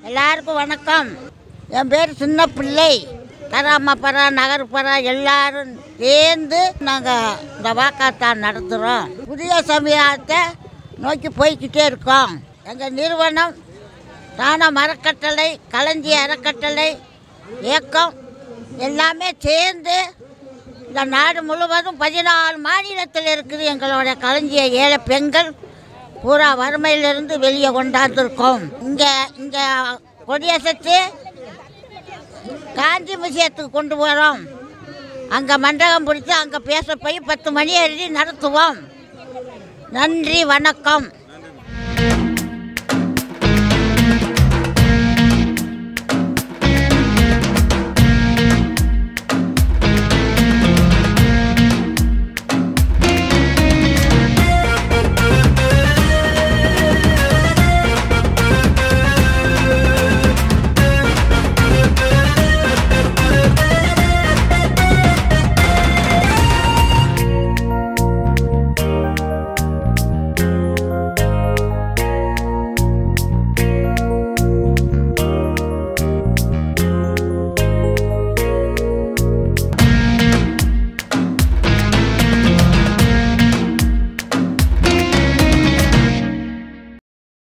எல்லாருக்கும் வணக்கம் என் பேர் சின்ன பிள்ளை கராமப்பரா நகர்பரா எல்லாரும் சேர்ந்து நாங்கள் இந்த வாக்காத்தான் நடத்துகிறோம் புதிய சமயத்தை நோக்கி போய்க்கிட்டே இருக்கோம் எங்கள் நிறுவனம் தான மரக்கட்டளை களஞ்சி அறக்கட்டளை இயக்கம் எல்லாமே சேர்ந்து இந்த நாடு முழுவதும் பதினாலு மாநிலத்தில் இருக்குது எங்களுடைய களஞ்சிய ஏழை பெண்கள் பூரா வறுமையிலிருந்து வெளியே கொண்டாந்துருக்கோம் இங்கே இங்கே கொடியசத்து காஞ்சி மியூசியத்துக்கு கொண்டு போகிறோம் அங்கே மண்டபம் பிடிச்சி அங்கே பேச போய் பத்து மணி எழுதி நடத்துவோம் நன்றி வணக்கம்